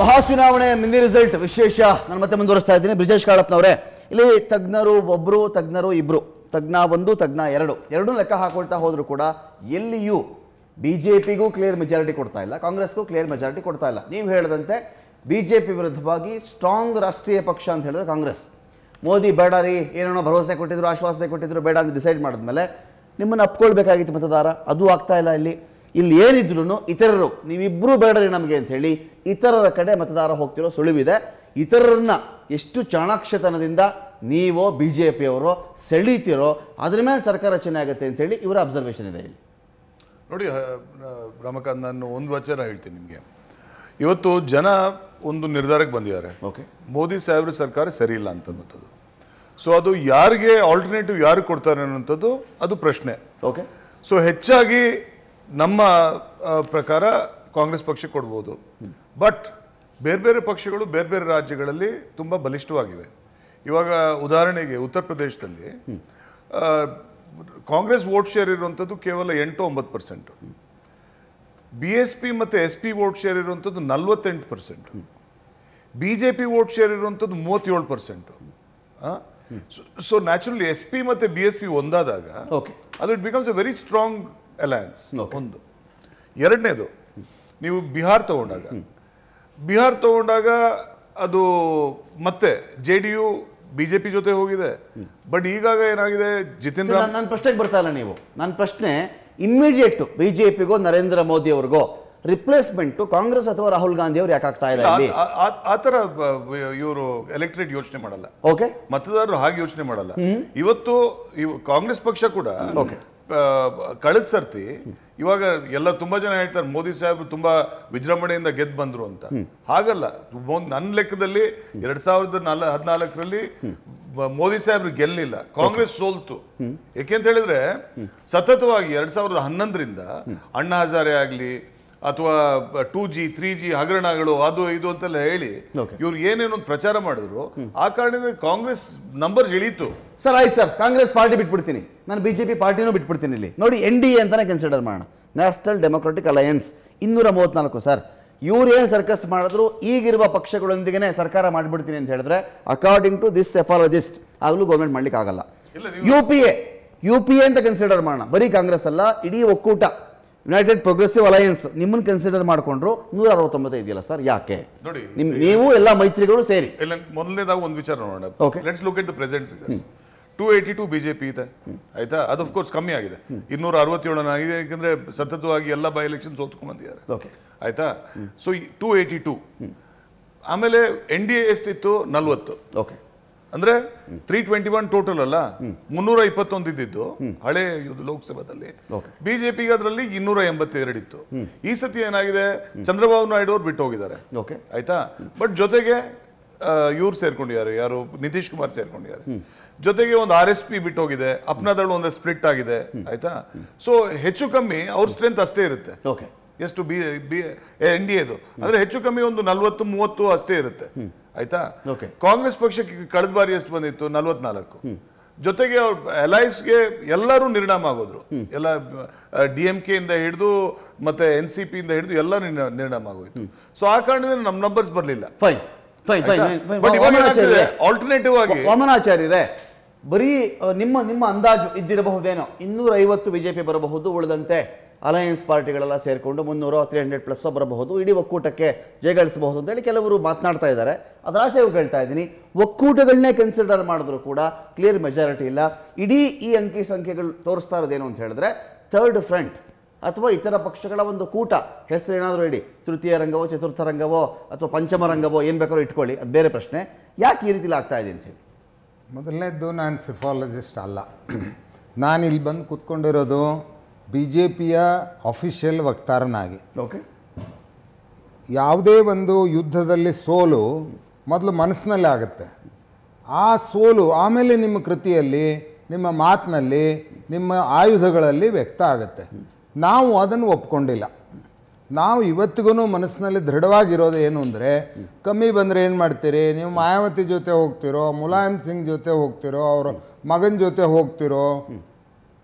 ಮಹಾಚುನಾವಣೆ mini result ವಿಶೇಷ ನಾನು ಮತ್ತೆ ಮುಂದುವರಿಸ್ತಾ ಇದ್ದೀನಿ ಬ್ರಿಜೇಶ್ ಕಾಳಪ್ಪನವರೇ ಇಲ್ಲಿ ತಜ್ಞರು ಒಬ್ಬರು ತಜ್ಞರು ಇಬ್ರು ತಜ್ಞ ಒಂದು ತಜ್ಞ ಎರಡು ಎರಡೂ ಲೆಕ್ಕ ಹಾಕೊಳ್ತಾ ಹೋದ್ರು ಕೂಡ ಎಲ್ಲಿಯೂ ಬಿ ಜೆ ಪಿಗೂ ಕ್ಲಿಯರ್ ಮೆಜಾರಿಟಿ ಕೊಡ್ತಾ ಇಲ್ಲ ಕಾಂಗ್ರೆಸ್ಗೂ ಕ್ಲಿಯರ್ ಮೆಜಾರಿಟಿ ಕೊಡ್ತಾ ಇಲ್ಲ ನೀವು ಹೇಳಿದಂತೆ ಬಿ ಜೆ ಪಿ ವಿರುದ್ಧವಾಗಿ ಸ್ಟ್ರಾಂಗ್ ರಾಷ್ಟ್ರೀಯ ಪಕ್ಷ ಅಂತ ಹೇಳಿದ್ರೆ ಕಾಂಗ್ರೆಸ್ ಮೋದಿ ಬೇಡ ರೀ ಏನೇನೋ ಭರವಸೆ ಕೊಟ್ಟಿದ್ರು ಆಶ್ವಾಸನೆ ಕೊಟ್ಟಿದ್ರು ಬೇಡ ಅಂತ ಡಿಸೈಡ್ ಮಾಡಿದ್ಮೇಲೆ ನಿಮ್ಮನ್ನು ಅಪ್ಕೊಳ್ಬೇಕಾಗಿತ್ತು ಮತದಾರ ಅದು ಆಗ್ತಾ ಇಲ್ಲ ಇಲ್ಲಿ ಇಲ್ಲಿ ಏನಿದ್ರು ಇತರರು ನೀವಿಬ್ಬರು ಬೇಡರಿ ನಮಗೆ ಅಂತ ಹೇಳಿ ಇತರರ ಕಡೆ ಮತದಾರ ಹೋಗ್ತಿರೋ ಸುಳಿವಿದೆ ಇತರರನ್ನ ಎಷ್ಟು ಚಾಣಾಕ್ಷತನದಿಂದ ನೀವೋ ಬಿ ಜೆ ಪಿಯವರು ಸೆಳೀತಿರೋ ಅದ್ರ ಮೇಲೆ ಸರ್ಕಾರ ರಚನೆ ಆಗುತ್ತೆ ಅಂತ ಹೇಳಿ ಇವರ ಅಬ್ಸರ್ವೇಷನ್ ಇದೆ ಇಲ್ಲಿ ನೋಡಿ ಹ, ನ- ರಮಕಾಂತ್ ನಾನು ಒಂದು ವಚನ ಹೇಳ್ತೀನಿ ನಿಮಗೆ ಇವತ್ತು ಜನ ಒಂದು ನಿರ್ಧಾರಕ್ಕೆ ಬಂದಿದ್ದಾರೆ ಓಕೆ ಮೋದಿ ಸಾಹೇಬ್ರ ಸರ್ಕಾರ ಸರಿ ಇಲ್ಲ ಅಂತನ್ನುವಂಥದ್ದು ಸೊ ಅದು ಯಾರಿಗೆ ಆಲ್ಟರ್ನೇಟಿವ್ ಯಾರು ಕೊಡ್ತಾರೆ ಅನ್ನೋಂಥದ್ದು ಅದು ಪ್ರಶ್ನೆ ಓಕೆ ಸೊ ಹೆಚ್ಚಾಗಿ ನಮ್ಮ ಆ, ಪ್ರಕಾರ ಕಾಂಗ್ರೆಸ್ ಪಕ್ಷ ಕೊಡ್ಬೋದು ಬಟ್ ಬೇರೆ ಬೇರೆ ಪಕ್ಷಗಳು ಬೇರೆ ಬೇರೆ ರಾಜ್ಯಗಳಲ್ಲಿ ತುಂಬ ಬಲಿಷ್ಠವಾಗಿವೆ ಇವಾಗ ಉದಾಹರಣೆಗೆ ಉತ್ತರ ಪ್ರದೇಶದಲ್ಲಿ ಆ, ಕಾಂಗ್ರೆಸ್ ವೋಟ್ ಶೇರ್ ಇರುವಂಥದ್ದು ಕೇವಲ ಎಂಟು ಒಂಬತ್ತು ಪರ್ಸೆಂಟ್ ಬಿ ಎಸ್ ಪಿ ಮತ್ತು ಎಸ್ ಪಿ ವೋಟ್ ಶೇರ್ ಇರುವಂಥದ್ದು ನಲ್ವತ್ತೆಂಟು percent B J P vote share ಇರುವಂಥದ್ದು ಮೂವತ್ತೇಳು percent so naturally S P ಮತ್ತು ಬಿ ಎಸ್ ಪಿ ಒಂದಾದಾಗ ಓಕೆ ಅದು it becomes a very strong alliance Okay. ಒಂದು ಎರಡನೇದು ನೀವು ಬಿಹಾರ್ ತಗೊಂಡಾಗ ಬಿಹಾರ್ ತಗೊಂಡಾಗ ಅದು ಮತ್ತೆ ಜೆ ಡಿ ಯು ಬಿಜೆಪಿ ಜೊತೆ ಹೋಗಿದೆ ಬಟ್ ಈಗಾಗ ಏನಾಗಿದೆ ಜಿತಿನ್ ರಾಮ್ ನನ್ನ ಪ್ರಶ್ನೆಗೆ ಬರ್ತಾ ಇಲ್ಲ ನೀವು ನನ್ನ ಪ್ರಶ್ನೆ ಇಮ್ಮಿಡಿಯೇಟ್ ಬಿ ಜೆ ಪಿಗೋ ನರೇಂದ್ರ ಮೋದಿ ಅವ್ರಿಗೋ ರಿಪ್ಲೇಸ್ಮೆಂಟ್ ಕಾಂಗ್ರೆಸ್ ಅಥವಾ ರಾಹುಲ್ ಗಾಂಧಿ ಅವ್ರು ಯಾಕೆ ಆಗ್ತಾ ಇಲ್ಲ ಇಲ್ಲಿ ಆ- ಆ- ಆ ಥರ ಇವರು ಎಲೆಕ್ಟ್ರೇಟ್ ಯೋಚನೆ ಮಾಡಲ್ಲ ಓಕೆ ಮತದಾರರು ಹಾಗೆ ಯೋಚನೆ ಮಾಡಲ್ಲ ಇವತ್ತು ಇವ್ ಕಾಂಗ್ರೆಸ್ ಪಕ್ಷ ಕೂಡ Okay. ಆ, ಕಳೆದ ಸರ್ತಿ ಇವಾಗ ಎಲ್ಲ ತುಂಬಾ ಜನ ಹೇಳ್ತಾರೆ ಮೋದಿ ಸಾಹೇಬ್ ತುಂಬಾ ವಿಜೃಂಭಣೆಯಿಂದ ಗೆದ್ದು ಬಂದ್ರು ಅಂತ ಹಾಗಲ್ಲ ಮೊ- ನನ್ನ ಲೆಕ್ಕದಲ್ಲಿ ಎರಡ್ ಸಾವಿರದ ನಾಲ್ ಹದಿನಾಲ್ಕರಲ್ಲಿ ಮೋದಿ ಸಾಹೇಬ್ರು ಗೆಲ್ಲಿಲ್ಲ ಕಾಂಗ್ರೆಸ್ ಸೋಲ್ತು ಯಾಕೆಂತ ಹೇಳಿದ್ರೆ ಸತತವಾಗಿ ಎರಡ್ ಸಾವಿರದ ಹನ್ನೊಂದರಿಂದ ಅಣ್ಣಾ ಹಜಾರೆ ಆಗ್ಲಿ ಅಥವಾ ಟೂ ಜಿ ತ್ರೀ ಜಿ ಹಗರಣಗಳು ಅದು ಇದು ಅಂತೆಲ್ಲ ಹೇಳಿ Okay. ಇವ್ರು ಏನೇನೋ ಒಂದು ಪ್ರಚಾರ ಮಾಡಿದ್ರು ಆ ಕಾರಣದಿಂದ ಕಾಂಗ್ರೆಸ್ ನಂಬರ್ ಇಳೀತು ಸರ್ ಆಯ್ತು ಸರ್ ಕಾಂಗ್ರೆಸ್ ಪಾರ್ಟಿ ಬಿಟ್ಬಿಡ್ತೀನಿ ನಾನು ಬಿ ಜೆ ಪಿ ಪಾರ್ಟಿನೂ ಬಿಟ್ಬಿಡ್ತೀನಿ ಇಲ್ಲಿ ನೋಡಿ ಎನ್ ಡಿ ಎ ಅಂತಾನೆ ಕನ್ಸಿಡರ್ ಮಾಡೋಣ ನ್ಯಾಷನಲ್ ಡೆಮೊಕ್ರೆಟಿಕ್ ಅಲಯನ್ಸ್ ಇನ್ನೂರ ಮೂವತ್ನಾಲ್ಕು ಸರ್ ಇವ್ರು ಏನು ಸರ್ಕಸ್ ಮಾಡಿದ್ರು ಈಗಿರುವ ಪಕ್ಷಗಳೊಂದಿಗೆ ಸರ್ಕಾರ ಮಾಡಿಬಿಡ್ತೀನಿ ಅಂತ ಹೇಳಿದ್ರೆ ಅಕಾರ್ಡಿಂಗ್ ಟು ದಿಸ್ ಸೆಫಾಲಜಿಸ್ಟ್ ಆಗಲೂ ಗೌರ್ಮೆಂಟ್ ಮಾಡ್ಲಿಕ್ಕೆ ಆಗಲ್ಲ ಇಲ್ಲ, ನೀವು- U P A U P A ಅಂತ ಕನ್ಸಿಡರ್ ಮಾಡೋಣ ಬರೀ ಕಾಂಗ್ರೆಸ್ ಅಲ್ಲ ಇಡೀ ಒಕ್ಕೂಟ ಯುನೈಟೆಡ್ ಪ್ರೋಗ್ರೆಸಿವ್ ಅಲಯನ್ಸ್ ನಿಮ್ಮನ್ನು ಕನ್ಸಿಡರ್ ಮಾಡಿಕೊಂಡ್ರು ನೂರ ಅರವತ್ತೊಂಬತ್ತು ಇದೆಯಲ್ಲ ಸರ್ ಯಾಕೆ ನೋಡಿ ನಿಮ್ ನೀವು ಎಲ್ಲ ಮೈತ್ರಿಗಳು ಸೇರಿ ಇಲ್ಲ ಮೊದಲನೇದಾಗ ಒಂದು ವಿಚಾರ ನೋಡೋಣ Okay. Let's look at the present figures two eighty two BJP ಇದೆ ಆಯ್ತಾ ಅದು ಕೋರ್ಸ್ ಕಮ್ಮಿ ಆಗಿದೆ ಇನ್ನೂರ ಅರವತ್ತೇಳು ಆಗಿದೆ ಯಾಕಂದ್ರೆ ಸತತವಾಗಿ ಎಲ್ಲ ಬೈ ಎಲೆಕ್ಷನ್ ಸೋತ್ಕೊಂಡ್ ಬಂದಿದ್ದಾರೆ ಓಕೆ ಆಯ್ತಾ ಸೊ ಟೂ ಏಯ್ಟಿ ಟೂ ಆಮೇಲೆ ಎನ್ ಡಿ ಎ ಎಷ್ಟಿತ್ತು ನಲ್ವತ್ತು ಓಕೆ ಅಂದ್ರೆ ತ್ರೀ ಟ್ವೆಂಟಿ ಒನ್ ಟೋಟಲ್ ಅಲ್ಲ ಮುನ್ನೂರ ಇಪ್ಪತ್ತೊಂದು ಇದ್ದಿದ್ದು ಹಳೆ ಇದು ಲೋಕಸಭಾದಲ್ಲಿ Okay. ಬಿಜೆಪಿಗೆ ಅದರಲ್ಲಿ ಇನ್ನೂರ ಎಂಬತ್ತೆರಡು ಇತ್ತು ಈ ಸತಿ ಏನಾಗಿದೆ ಚಂದ್ರಬಾಬು ನಾಯ್ಡು ಅವ್ರು ಬಿಟ್ಟು ಹೋಗಿದ್ದಾರೆ ಓಕೆ ಆಯ್ತಾ ಬಟ್ ಜೊತೆಗೆ ಇವ್ರು ಸೇರ್ಕೊಂಡಿದ್ದಾರೆ ಯಾರು ನಿತೀಶ್ ಕುಮಾರ್ ಸೇರ್ಕೊಂಡಿದ್ದಾರೆ ಜೊತೆಗೆ ಒಂದು ಆರ್ ಎಸ್ ಪಿ ಬಿಟ್ಟು ಹೋಗಿದೆ ಅಪ್ನಾದಳು ಒಂದು ಸ್ಪ್ಲಿಟ್ ಆಗಿದೆ ಆಯ್ತಾ ಸೊ ಹೆಚ್ಚು ಕಮ್ಮಿ ಅವ್ರ ಸ್ಟ್ರೆಂತ್ ಅಷ್ಟೇ ಇರುತ್ತೆ ಓಕೆ ಎಷ್ಟು ಬಿ ಬಿ ಎನ್ ಡಿ ಎದು ಅಂದ್ರೆ ಹೆಚ್ಚು ಕಮ್ಮಿ ಒಂದು ನಲ್ವತ್ತು ಮೂವತ್ತು ಅಷ್ಟೇ ಇರುತ್ತೆ ಆಯ್ತಾ Okay. ಕಾಂಗ್ರೆಸ್ ಪಕ್ಷಕ್ಕೆ ಕಳೆದ ಬಾರಿ ಎಷ್ಟು ಬಂದಿತ್ತು ನಲ್ವತ್ನಾಲ್ಕು ಜೊತೆಗೆ ಅವ್ರ ಅಲೈನ್ಸ್ಗೆ ಎಲ್ಲರೂ ನಿರ್ಣಾಮ ಆಗೋದ್ರು ಎಲ್ಲ ಡಿ ಎಂ ಕೆ ಇಂದ ಹಿಡಿದು ಮತ್ತೆ ಎನ್ ಸಿ ಪಿ ಇಂದ ಹಿಡಿದು ಎಲ್ಲ ನಿರ್ಣ- ನಿರ್ಣಾಮ ಆಗೋಯ್ತು ಸೊ ಆ ಕಾರಣದಿಂದ ನಮ್ಮ ನಂಬರ್ಸ್ ಬರಲಿಲ್ಲ ಫೈನ್ ಫೈನ್ ಫೈನ್ ಬಟ್ ಇವಾಗ ವಾಮನಾಚಾರ್ಯರೇ ಆಲ್ಟರ್ನೇಟಿವ್ ಆಗಿ ವಾಮನಾಚಾರ್ಯರೇ ಬರೀ ಆ, ನಿಮ್ಮ ನಿಮ್ಮ ಅಂದಾಜು ಇದ್ದಿರಬಹುದೇನೋ ಇನ್ನೂರ ಐವತ್ತು ಬಿಜೆಪಿ ಬರಬಹುದು ಉಳಿದಂತೆ ಅಲಯನ್ಸ್ ಪಾರ್ಟಿಗಳೆಲ್ಲ ಸೇರಿಕೊಂಡು ಮುನ್ನೂರು ತ್ರೀ ಹಂಡ್ರೆಡ್ ಪ್ಲಸ್ ಬರಬಹುದು ಇಡೀ ಒಕ್ಕೂಟಕ್ಕೆ ಜಯಗಳಿಸಬಹುದು ಅಂತೇಳಿ ಕೆಲವರು ಮಾತನಾಡ್ತಾ ಇದ್ದಾರೆ ಅದರ ಆಚೆಗೂ ಕೇಳ್ತಾ ಇದ್ದೀನಿ ಒಕ್ಕೂಟಗಳನ್ನೇ ಕನ್ಸಿಡರ್ ಮಾಡಿದ್ರು ಕೂಡ ಕ್ಲಿಯರ್ ಮೆಜಾರಿಟಿ ಇಲ್ಲ ಇಡೀ ಈ ಅಂಕಿ ಸಂಖ್ಯೆಗಳು ತೋರಿಸ್ತಾ ಇರೋದೇನು ಅಂತ ಹೇಳಿದ್ರೆ ಥರ್ಡ್ ಫ್ರಂಟ್ ಅಥವಾ ಇತರ ಪಕ್ಷಗಳ ಒಂದು ಕೂಟ ಹೆಸರು ಏನಾದರೂ ಇಡಿ ತೃತೀಯ ರಂಗವೋ ಚತುರ್ಥ ರಂಗವೋ ಅಥವಾ ಪಂಚಮ ರಂಗವೋ ಏನು ಬೇಕಾದ್ರೂ ಇಟ್ಕೊಳ್ಳಿ ಅದು ಬೇರೆ ಪ್ರಶ್ನೆ ಯಾಕೆ ಈ ರೀತಿಲಿ ಆಗ್ತಾ ಇದೆ ಅಂತ ಹೇಳಿ ಮೊದಲನೇದ್ದು ನಾನು ಸಿಫಾಲಜಿಸ್ಟ್ ಅಲ್ಲ ನಾನು ಇಲ್ಲಿ ಬಂದು ಕೂತ್ಕೊಂಡಿರೋದು ಬಿ ಜೆ ಪಿಯ ಅಫಿಷಿಯಲ್ ವಕ್ತಾರನಾಗಿ ಓಕೆ ಯಾವುದೇ ಒಂದು ಯುದ್ಧದಲ್ಲಿ ಸೋಲು ಮೊದಲು ಮನಸ್ಸಿನಲ್ಲಿ ಆಗುತ್ತೆ ಆ ಸೋಲು ಆಮೇಲೆ ನಿಮ್ಮ ಕೃತಿಯಲ್ಲಿ ನಿಮ್ಮ ಮಾತಿನಲ್ಲಿ ನಿಮ್ಮ ಆಯುಧಗಳಲ್ಲಿ ವ್ಯಕ್ತ ಆಗುತ್ತೆ ನಾವು ಅದನ್ನು ಒಪ್ಕೊಂಡಿಲ್ಲ ನಾವು ಇವತ್ತಿಗೂ ಮನಸ್ಸಿನಲ್ಲಿ ದೃಢವಾಗಿರೋದು ಏನು ಅಂದರೆ ಕಮ್ಮಿ ಬಂದರೆ ಏನು ಮಾಡ್ತೀರಿ ನೀವು ಮಾಯಾವತಿ ಜೊತೆ ಹೋಗ್ತಿರೋ ಮುಲಾಯಂ ಸಿಂಗ್ ಜೊತೆ ಹೋಗ್ತಿರೋ ಅವ್ರ ಮಗನ ಜೊತೆ ಹೋಗ್ತಿರೋ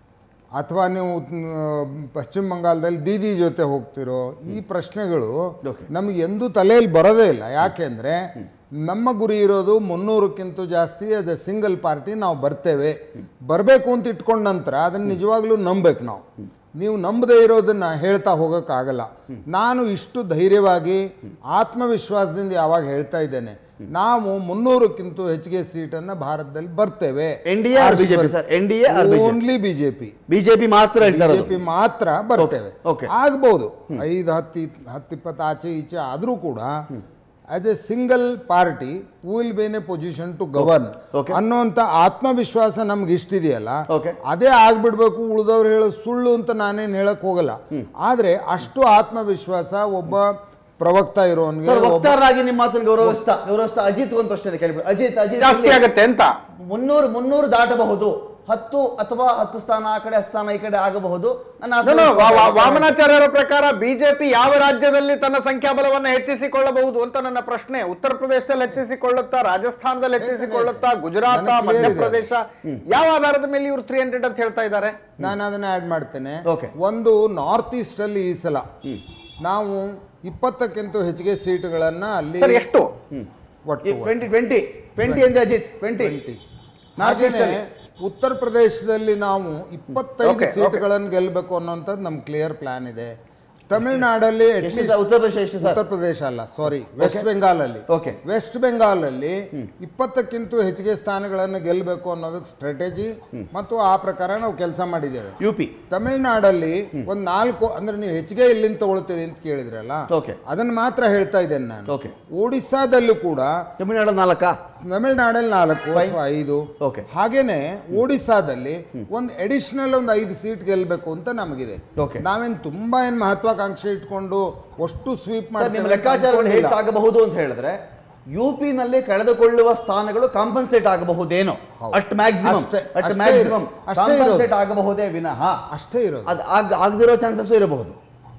ಅಥವಾ ನೀವು ಮ್, ಪಶ್ಚಿಮ ಬಂಗಾಳದಲ್ಲಿ ದೀದಿ ಜೊತೆ ಹೋಗ್ತಿರೋ ಈ ಪ್ರಶ್ನೆಗಳು Okay. ನಮಗೆ ಎಂದೂ ತಲೆಯಲ್ಲಿ ಬರೋದೇ ಇಲ್ಲ ಯಾಕೆಂದರೆ ನಮ್ಮ ಗುರಿ ಇರೋದು ಮುನ್ನೂರಕ್ಕಿಂತ ಜಾಸ್ತಿ ಆಸ್ ಎ ಸಿಂಗಲ್ ಪಾರ್ಟಿ ನಾವು ಬರ್ತೇವೆ ಬರಬೇಕು ಅಂತ ಇಟ್ಕೊಂಡ ನಂತರ ಅದನ್ನು ನಿಜವಾಗ್ಲೂ ನಂಬೇಕು ನಾವು ನೀವು ನಂಬದೇ ಇರೋದನ್ನ ಹೇಳ್ತಾ ಹೋಗೋಕ್ಕಾಗಲ್ಲ ನಾನು ಇಷ್ಟು ಧೈರ್ಯವಾಗಿ ಆತ್ಮವಿಶ್ವಾಸದಿಂದ ಯಾವಾಗ ಹೇಳ್ತಾ ಇದ್ದೇನೆ ನಾವು ಮುನ್ನೂರಕ್ಕಿಂತ ಹೆಚ್ಚಿಗೆ ಸೀಟನ್ನು ಭಾರತದಲ್ಲಿ ಬರ್ತೇವೆ NDA or BJP, sir? NDA or BJP? Only BJP BJP ಮಾತ್ರ ಹೇಳ್ತಾ ಇರೋದು ಬಿಜೆಪಿ ಮಾತ್ರ ಬರ್ತೇವೆ Okay. ಆಗ್ಬೋದು ಐದು ಹತ್ತು ಹತ್ತಿಪ್ಪತ್ತು ಆಚೆ ಈಚೆ ಆದರೂ ಕೂಡ as a single party will be in a position to govern Okay. ಅನ್ನೋಂಥ ಆತ್ಮವಿಶ್ವಾಸ ನಮ್ಗೆ ಇಷ್ಟಿದೆಯಲ್ಲ Okay. ಅದೇ ಆಗ್ಬಿಡ್ಬೇಕು ಉಳಿದವ್ರು ಹೇಳೋ ಸುಳ್ಳು ಅಂತ ನಾನೇನು ಹೇಳಕ್ ಹೋಗಲ್ಲ ಆದ್ರೆ ಅಷ್ಟು ಆತ್ಮವಿಶ್ವಾಸ ಒಬ್ಬ ಪ್ರವಕ್ತ ಇರೋನ್ಗೆ ಸರ್ ಒಬ್ಬ ವಕ್ತಾರರಾಗಿ ನಿಮ್ಮ ಮಾತನ್ನು ಗೌರವಿಸ್ತಾ ಗೌರವಿಸ್ತಾ ಅಜಿತ್ ಒಂದು ಪ್ರಶ್ನೆ ಇದೆ ಕೇಳ್ಬಿಡಿ ಅಜಿತ್ ಅಜಿತ್ ಜಾಸ್ತಿ ಇಲ್ಲಿ ಆಗತ್ತೆ ಅಂತ ಮುನ್ನೂರು ಮುನ್ನೂರು ದಾಟಬಹುದು ಹತ್ತು ಅಥವಾ ಹತ್ತು ಸ್ಥಾನ ಆ ಕಡೆ ಹತ್ತು ಸ್ಥಾನ ಈ ಕಡೆ ಆಗಬಹುದು ನನ್ನ No, no, ವಾ- ವಾ- ಆತ್ಮವಿಶ್ವಾಸ- ವಾಮನಾಚಾರ್ಯರ ಪ್ರಕಾರ ಬಿಜೆಪಿ ಯಾವ ರಾಜ್ಯದಲ್ಲಿ ತನ್ನ ಸಂಖ್ಯಾಬಲವನ್ನು ಹೆಚ್ಚಿಸಿಕೊಳ್ಳಬಹುದು ಅಂತ ನನ್ನ ಪ್ರಶ್ನೆ ಉತ್ತರ ಪ್ರದೇಶದಲ್ಲಿ ಹೆಚ್ಚಿಸಿಕೊಳ್ಳುತ್ತಾ ರಾಜಸ್ಥಾನದಲ್ಲಿ ಹೆಚ್ಚಿಸಿಕೊಳ್ಳುತ್ತಾ ಗುಜರಾತ್ ನನಗೆ clear ಇದೆ. ಮಧ್ಯಪ್ರದೇಶ ಯಾವ ಆಧಾರದ ಮೇಲೆ ಇವರು ತ್ರೀ ಹಂಡ್ರೆಡ್ ಅಂತ ಹೇಳ್ತಾ ಇದ್ದಾರೆ ನಾನು ಅದನ್ನ ಆ್ಯಡ್ ಮಾಡ್ತೇನೆ Okay. ಒಂದು ನಾರ್ತ್ ಈಸ್ಟ್ ಅಲ್ಲಿ ಈ ಸಲ ನಾವು ಇಪ್ಪತ್ತಕ್ಕಿಂತ ಹೆಚ್ಚಿಗೆ ಸೀಟುಗಳನ್ನ ಅಲ್ಲಿ ಸರ್ ಎಷ್ಟು ಒಟ್ಟು ಟ್ವೆಂಟಿ ಟ್ವೆಂಟಿ ಟ್ವೆಂಟಿ ಅಂದೆ ಅಜಿತ್ ಟ್ವೆಂಟಿ 20. ನಾರ್ತ್ ಈಸ್ಟ್ ಹಾಗೇನೆ ಅಲ್ಲಿ ಉತ್ತರ ಪ್ರದೇಶದಲ್ಲಿ ನಾವು ಇಪ್ಪತ್ತೈದು Okay, ಸೀಟ್ಗಳನ್ನು ಗೆಲ್ಲಬೇಕು ಅನ್ನೋಂಥದ್ದು ನಮ್ಮ ಕ್ಲಿಯರ್ ಪ್ಲಾನ್ ಇದೆ ತಮಿಳುನಾಡಲ್ಲಿ at ಎಷ್ಟು least- ಸರ್ ಉತ್ತರ ಪ್ರದೇಶ ಎಷ್ಟು ಸರ್ ಉತ್ತರ ಪ್ರದೇಶ ಅಲ್ಲ ಸಾರಿ ವೆಸ್ಟ್ ಬೆಂಗಾಲ್ ಅಲ್ಲಿ Okay. ವೆಸ್ಟ್ ಬೆಂಗಾಲ್ ಅಲ್ಲಿ ಇಪ್ಪತ್ತಕ್ಕಿಂತ ಹೆಚ್ಚಿಗೆ ಸ್ಥಾನಗಳನ್ನು ಗೆಲ್ಲಬೇಕು ಅನ್ನೋದಕ್ಕೆ ಸ್ಟ್ರಾಟಜಿ ಮತ್ತು ಆ ಪ್ರಕಾರ ನಾವು ಕೆಲಸ ಮಾಡಿದ್ದೇವೆ ಯು ಪಿ ತಮಿಳ್ನಾಡಲ್ಲಿ ಒಂದು ನಾಲ್ಕು ಅಂದ್ರೆ ನೀವು ಹೆಚ್ಚಿಗೆ ಎಲ್ಲಿಂದ ತಗೊಳ್ತೀರಿ ಅಂತ ಕೇಳಿದ್ರಲ್ಲ Okay. ಅದನ್ನ ಮಾತ್ರ ಹೇಳ್ತಾ ಇದ್ದೇನೆ ನಾನು Okay. ಒಡಿಸ್ಸಾದಲ್ಲೂ ಕೂಡ ತಮಿಳುನಾಡು ನಾಲ್ಕಾ ತಮಿಳ್ನಾಡಲ್ಲಿ ನಾಲ್ಕು ಅಥವಾ ಐದು Okay. ಹಾಗೇನೆ ಒಡಿಸ್ಸಾದಲ್ಲಿ ಒಂದು ಅಡಿಷನಲ್ ಒಂದು ಐದು ಸೀಟ್ ಗೆಲ್ಲಬೇಕು ಅಂತ ನಮಗಿದೆ Okay. ನಾವೇನ್ ತುಂಬಾ ಏನ್ ಮಹತ್ವಾಕಾಂಕ್ಷೆ ಇಟ್ಕೊಂಡು ಅಷ್ಟು ಸ್ವೀಪ್ ಸರ್ ನಿಮ್ಮ ಲೆಕ್ಕಾಚಾರಗಳು ಹೇಗೆ ಸಾಗಬಹುದು ಅಂತ ಹೇಳಿದ್ರೆ ಯು ಪಿ ನಲ್ಲಿ ಕಳೆದುಕೊಳ್ಳುವ ಸ್ಥಾನಗಳು ಕಾಂಪನ್ಸೇಟ್ ಆಗಬಹುದೇನೋ ಹೌದು. ಅಷ್ಟು ಮ್ಯಾಕ್ಸಿಮಮ್ ಅಷ್ಟೇ- ಅಷ್ಟು ಅಷ್ಟೇ ಮ್ಯಾಕ್ಸಿಮಮ್ ಇರೋದು. ಅಷ್ಟೇ ಇರೋದು. ಕಾಂಪನ್ಸೇಟ್ ಆಗಬಹುದೇ ವಿನಃ ಅಷ್ಟೇ ಇರೋದು ಅದು ಆಗ್ ಆಗದಿರೋ ಚಾನ್ಸಸ್ ಇರಬಹುದು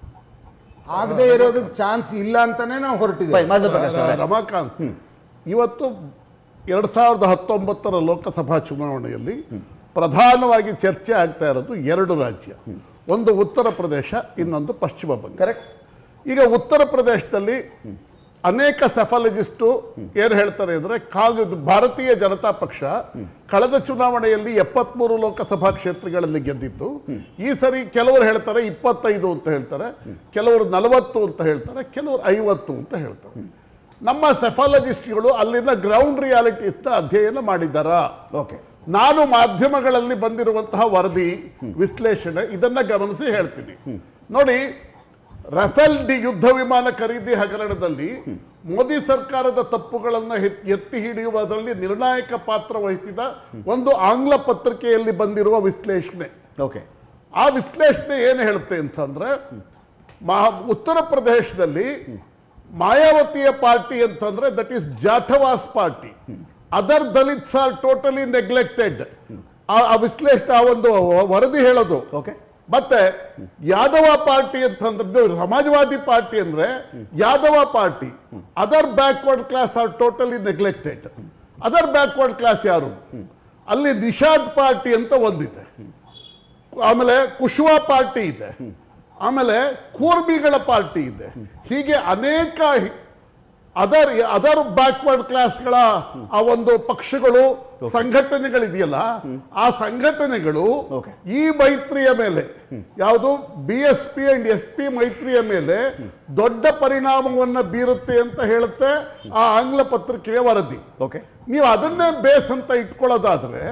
ಆಗದೆ ಇರೋದಕ್ಕೆ ಚಾನ್ಸ್ ಇಲ್ಲ ಅಂತಾನೆ ನಾವು ಹೊರಟಿದ್ದೇವೆ Fine, ಮಧ್ಯಪ್ರದೇಶ ಅವರೇ. ರಮಾಕಾಂತ್ ಇವತ್ತು ಎರಡು ಸಾವಿರದ ಹತ್ತೊಂಬತ್ತರ ಲೋಕಸಭಾ ಚುನಾವಣೆಯಲ್ಲಿ ಪ್ರಧಾನವಾಗಿ ಚರ್ಚೆ ಆಗ್ತಾ ಇರೋದು ಎರಡು ರಾಜ್ಯ ಒಂದು ಉತ್ತರ ಪ್ರದೇಶ ಇನ್ನೊಂದು ಪಶ್ಚಿಮ ಬಂಗಾಳ ಕರೆಕ್ಟ್ ಈಗ ಉತ್ತರ ಪ್ರದೇಶದಲ್ಲಿ ಅನೇಕ ಸೆಫಾಲಜಿಸ್ಟು ಏನು ಹೇಳ್ತಾರೆ ಅಂದರೆ ಕಾಂಗ್ರೆಸ್ ಭಾರತೀಯ ಜನತಾ ಪಕ್ಷ ಕಳೆದ ಚುನಾವಣೆಯಲ್ಲಿ ಎಪ್ಪತ್ಮೂರು ಲೋಕಸಭಾ ಕ್ಷೇತ್ರಗಳಲ್ಲಿ ಗೆದ್ದಿತ್ತು ಈ ಸರಿ ಕೆಲವರು ಹೇಳ್ತಾರೆ ಇಪ್ಪತ್ತೈದು ಅಂತ ಹೇಳ್ತಾರೆ ಕೆಲವರು ನಲವತ್ತು ಅಂತ ಹೇಳ್ತಾರೆ ಕೆಲವರು ಐವತ್ತು ಅಂತ ಹೇಳ್ತಾರೆ ನಮ್ಮ ಸೆಫಾಲಜಿಸ್ಟ್ಗಳು ಅಲ್ಲಿನ ಗ್ರೌಂಡ್ ರಿಯಾಲಿಟೀಸ್ನ ಅಧ್ಯಯನ ಮಾಡಿದ್ದಾರಾ ಓಕೆ ನಾನು ಮಾಧ್ಯಮಗಳಲ್ಲಿ ಬಂದಿರುವಂತಹ ವರದಿ ವಿಶ್ಲೇಷಣೆ ಇದನ್ನ ಗಮನಿಸಿ ಹೇಳ್ತೀನಿ ನೋಡಿ ರಫೇಲ್ ಡಿ ಯುದ್ಧ ವಿಮಾನ ಖರೀದಿ ಹಗರಣದಲ್ಲಿ ಮೋದಿ ಸರ್ಕಾರದ ತಪ್ಪುಗಳನ್ನು ಎತ್- ಎತ್ತಿ ಹಿಡಿಯುವುದರಲ್ಲಿ ನಿರ್ಣಾಯಕ ಪಾತ್ರ ವಹಿಸಿದ ಒಂದು ಆಂಗ್ಲ ಪತ್ರಿಕೆಯಲ್ಲಿ ಬಂದಿರುವ ವಿಶ್ಲೇಷಣೆ ಓಕೆ ಆ ವಿಶ್ಲೇಷಣೆ ಏನು ಹೇಳುತ್ತೆ ಅಂತಂದ್ರೆ ಮಹಾ ಉತ್ತರ ಪ್ರದೇಶದಲ್ಲಿ ಮಾಯಾವತಿಯ ಪಾರ್ಟಿ ಅಂತಂದ್ರೆ that is Jatavas party other Dalits are totally neglected ಆ ವಿಶ್ಲೇಷಣೆ ಆ ಒಂದು ವರದಿ ಹೇಳೋದು ಓಕೆ ಮತ್ತೆ ಯಾದವ ಪಾರ್ಟಿ ಅಂತಂದ್ರೆ ಸಮಾಜವಾದಿ ಪಾರ್ಟಿ ಅಂದ್ರೆ Yadav party other backward class are totally neglected other backward class ಯಾರು ಅಲ್ಲಿ ನಿಷಾದ್ ಪಾರ್ಟಿ ಅಂತ ಒಂದಿದೆ ಆಮೇಲೆ ಕುಶ್ವಾ ಪಾರ್ಟಿ ಇದೆ ಆಮೇಲೆ ಕೂರ್ಮಿಗಳ ಪಾರ್ಟಿ ಇದೆ ಹೀಗೆ ಅನೇಕ ಅದರ್ ಅದರ್ ಬ್ಯಾಕ್ವರ್ಡ್ ಕ್ಲಾಸ್ಗಳ ಆ ಒಂದು ಪಕ್ಷಗಳು ಸಂಘಟನೆಗಳಿದೆಯಲ್ಲ ಆ ಸಂಘಟನೆಗಳು Okay. ಈ ಮೈತ್ರಿಯ ಮೇಲೆ ಯಾವುದು B S P and S P ಮೈತ್ರಿಯ ಮೇಲೆ ದೊಡ್ಡ ಪರಿಣಾಮವನ್ನ ಬೀರುತ್ತೆ ಅಂತ ಹೇಳುತ್ತೆ ಆ ಆಂಗ್ಲ ಪತ್ರಿಕೆಯ ವರದಿ ಓಕೆ ನೀವು ಅದನ್ನೇ ಬೇಸ್ ಅಂತ ಇಟ್ಕೊಳ್ಳೋದಾದ್ರೆ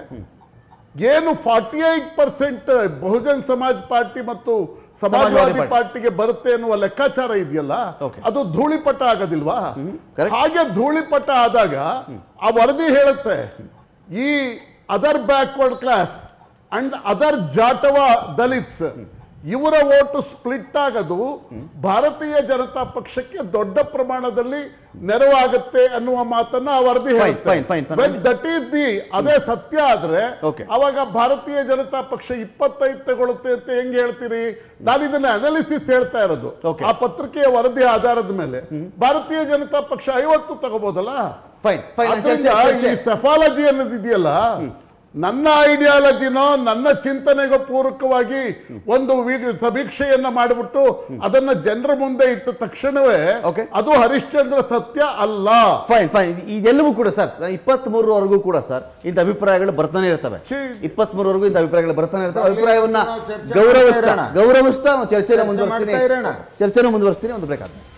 ಏನು forty eight percent Bahujan Samaj party ಮತ್ತು ಸಮಾಜವಾದಿ ಸಮಾಜವಾದಿ ಪಾರ್ಟಿ. ಪಾರ್ಟಿಗೆ ಬರುತ್ತೆ ಎನ್ನುವ ಲೆಕ್ಕಾಚಾರ ಇದೆಯಲ್ಲ Okay. ಅದು ಧೂಳಿಪಟ ಆಗೋದಿಲ್ವಾ correct. ಹಾಗೆ ಧೂಳಿಪಟ ಆದಾಗ ಆ ವರದಿ ಹೇಳುತ್ತೆ ಈ other backward class and other Jatav Dalits ಇವರ ಓಟು ಸ್ಪ್ಲಿಟ್ ಆಗೋದು ಭಾರತೀಯ ಜನತಾ ಪಕ್ಷಕ್ಕೆ ದೊಡ್ಡ ಪ್ರಮಾಣದಲ್ಲಿ ನೆರವಾಗುತ್ತೆ ಅನ್ನುವ ಮಾತನ್ನ ಆ ವರದಿ Fine, ಹೇಳುತ್ತೆ fine, fine, fine. That is the ಅದೇ ಸತ್ಯ ಆದ್ರೆ Okay. ಅವಾಗ ಭಾರತೀಯ ಜನತಾ ಪಕ್ಷ ಇಪ್ಪತ್ತೈದು ತಗೊಳುತ್ತೆ ಅಂತ ಹೆಂಗ್ ಹೇಳ್ತೀರಿ ನಾನು ಇದನ್ನ ಅನಾಲಿಸಿಸ್ ಹೇಳ್ತಾ ಇರೋದು Okay. ಆ ಪತ್ರಿಕೆಯ ವರದಿ ಆಧಾರದ ಮೇಲೆ ಭಾರತೀಯ ಜನತಾ ಪಕ್ಷ ಐವತ್ತು ತಗೋಬಹುದಲ್ಲ ಫೈನ್ ಫೈನ್ ಆದ್ರಿಂದ ಈ ಸೆಫಾಲಜಿ ಅನ್ನೋದು ಇದೆಯಲ್ಲ ನನ್ನ ಐಡಿಯಾಲಜಿನೋ ನನ್ನ ಚಿಂತನೆಗೂ ಪೂರಕವಾಗಿ ಒಂದು ವಿ- ಸಮೀಕ್ಷೆಯನ್ನ ಮಾಡಿಬಿಟ್ಟು ಅದನ್ನ ಜನರ ಮುಂದೆ ಇಟ್ಟ ತಕ್ಷಣವೇ Okay. ಅದು ಹರಿಶ್ಚಂದ್ರ ಸತ್ಯ ಅಲ್ಲ ಫೈನ್ ಫೈನ್ ಇದೆಲ್ಲವೂ ಕೂಡ ಸರ್ ಇಪ್ಪತ್ತ್ ಮೂರವರೆಗೂ ಕೂಡ ಸರ್ ಇಂಥ ಅಭಿಪ್ರಾಯಗಳು ಬರ್ತಾನೆ ಇರ್ತವೆ ಛೀ. ಇಪ್ಪತ್ತ್ ಮೂರವರೆಗೂ ಇಂಥ ಅಭಿಪ್ರಾಯಗಳು ಬರ್ತಾನೆ ಇರ್ತವೆ ಅಲ್ಲಿ ಅಭಿಪ್ರಾಯವನ್ನ ನಾವು ಚರ್ಚೆ ಗೌರವಿಸ್ತಾ ಮಾಡ್ತಾ ಇರೋಣ. ಗೌರವಿಸ್ತಾ ನಾವು ಚರ್ಚೆನ ಚರ್ಚೆ ಮುಂದುವರಿಸ್ತೀನಿ ಮಾಡ್ತಾ ಇರೋಣ. ಚರ್ಚೆನ ಮುಂದುವರಿಸ್ತೀನಿ ಒಂದು ಬ್ರೇಕ್ ಆದ್ಮೇಲೆ